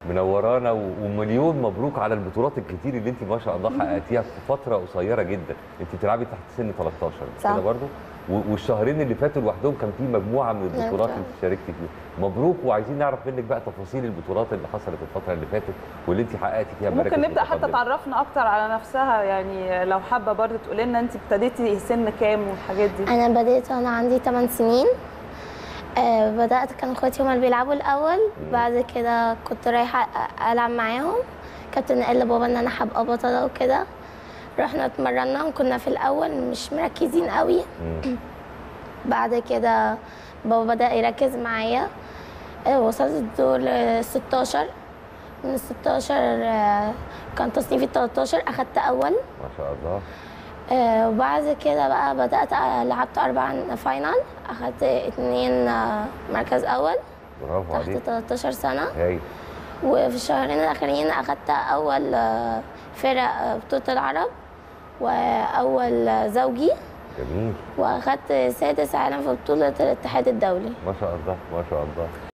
منورانا و- ومليون مبروك على البطولات الكتير اللي انت ما شاء الله حققتيها في فتره قصيره جدا انت بتلعبي تحت سن 13 مش صح. كده برضه و- والشهرين اللي فاتوا لوحدهم كان في مجموعه من البطولات نعم. اللي انت شاركتي فيها مبروك وعايزين نعرف منك بقى تفاصيل البطولات اللي حصلت الفتره اللي فاتت واللي انت حققتي فيها مراكز ممكن نبدا حتى متقدمة. تعرفنا اكتر على نفسها يعني لو حابه برضه تقولي لنا انت ابتديتي سن كام والحاجات دي انا بديت وانا عندي 8 سنين آه بدات كان اخواتي هما اللي بيلعبوا الاول بعد كده كنت رايحه أ- العب معاهم كابتن قال لبابا ان انا هبقى بطله وكده رحنا اتمرنا وكنا في الاول مش مركزين قوي مم. بعد كده بابا بدا يركز معايا آه وصلت الدور ل 16 من ال 16 آه كان تصنيفي 13 اخدت اول ما شاء الله آه، وبعد كده بقى بدأت أ- لعبت أربع فاينل أخدت اتنين آه، مركز أول برافو تحت عليك 13 سنة هاي وفي الشهرين الأخرين أخدت أول آه، فرق آه، بطولة العرب وأول آه، زوجي جميل وأخدت سادس عالم في بطولة الاتحاد الدولي ما شاء الله ما شاء الله